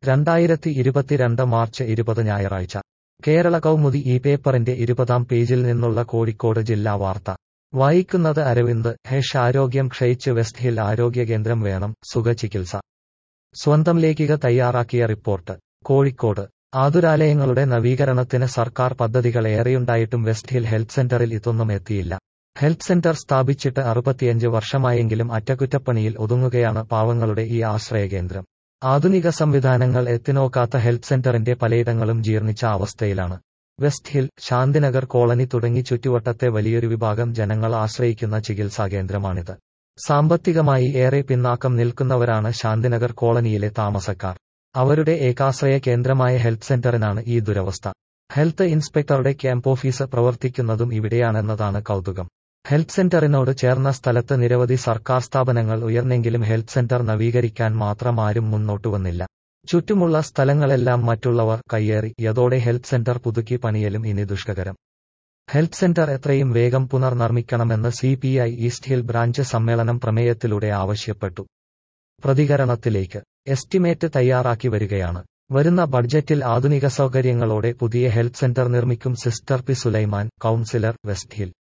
രണ്ടായിരത്തി ഇരുപത്തിരണ്ട് മാർച്ച് ഇരുപത് ഞായറാഴ്ച കേരള കൗമുദി ഈ പേപ്പറിന്റെ ഇരുപതാം പേജിൽ നിന്നുള്ള കോഴിക്കോട് ജില്ലാ വാർത്ത വായിക്കുന്നത് അരവിന്ദ് ഹെഷ് ആരോഗ്യം ക്ഷയിച്ച് വെസ്റ്റ് ഹിൽ ആരോഗ്യ കേന്ദ്രം വേണം സുഖചികിത്സ സ്വന്തം ലേഖിക തയ്യാറാക്കിയ റിപ്പോർട്ട് കോഴിക്കോട് ആതുരാലയങ്ങളുടെ നവീകരണത്തിന് സർക്കാർ പദ്ധതികൾ ഏറെയുണ്ടായിട്ടും വെസ്റ്റ് ഹിൽ ഹെൽത്ത് സെന്ററിൽ ഇതൊന്നും എത്തിയില്ല ഹെൽത്ത് സെന്റർ സ്ഥാപിച്ചിട്ട് അറുപത്തിയഞ്ച് വർഷമായെങ്കിലും അറ്റകുറ്റപ്പണിയിൽ ഒതുങ്ങുകയാണ് പാവങ്ങളുടെ ഈ ആശ്രയകേന്ദ്രം ആധുനിക സംവിധാനങ്ങൾ എത്തിനോക്കാത്ത ഹെൽത്ത് സെന്ററിന്റെ പലയിടങ്ങളും ജീർണിച്ച അവസ്ഥയിലാണ് വെസ്റ്റ് ഹിൽ ശാന്തിനഗർ കോളനി തുടങ്ങി ചുറ്റുവട്ടത്തെ വലിയൊരു വിഭാഗം ജനങ്ങൾ ആശ്രയിക്കുന്ന ചികിത്സാ കേന്ദ്രമാണിത് സാമ്പത്തികമായി ഏറെ പിന്നാക്കം നിൽക്കുന്നവരാണ് ശാന്തിനഗർ കോളനിയിലെ താമസക്കാർ അവരുടെ ഏകാശ്രയ കേന്ദ്രമായ ഹെൽത്ത് സെന്ററിനാണ് ഈ ദുരവസ്ഥ ഹെൽത്ത് ഇൻസ്പെക്ടറുടെ ക്യാമ്പ് ഓഫീസ് പ്രവർത്തിക്കുന്നതും ഇവിടെയാണെന്നതാണ് കൗതുകം ഹെൽത്ത് സെന്ററിനോട് ചേർന്ന സ്ഥലത്ത് നിരവധി സർക്കാർ സ്ഥാപനങ്ങൾ ഉയർന്നെങ്കിലും ഹെൽത്ത് സെന്റർ നവീകരിക്കാൻ മാത്രം ആരും മുന്നോട്ടു വന്നില്ല ചുറ്റുമുള്ള സ്ഥലങ്ങളെല്ലാം മറ്റുള്ളവർ കയ്യേറി യതോടെ ഹെൽത്ത് സെന്റർ പുതുക്കി പണിയലും ഇനി ദുഷ്കരം ഹെൽത്ത് സെന്റർ എത്രയും വേഗം പുനർനിർമ്മിക്കണമെന്ന് C P I east hill branch സമ്മേളനം പ്രമേയത്തിലൂടെ ആവശ്യപ്പെട്ടു പ്രതികരണത്തിലേക്ക് എസ്റ്റിമേറ്റ് തയ്യാറാക്കി വരികയാണ് വരുന്ന ബഡ്ജറ്റിൽ ആധുനിക സൗകര്യങ്ങളോടെ പുതിയ ഹെൽത്ത് സെന്റർ നിർമ്മിക്കും sister P Sulaiman councillor west hill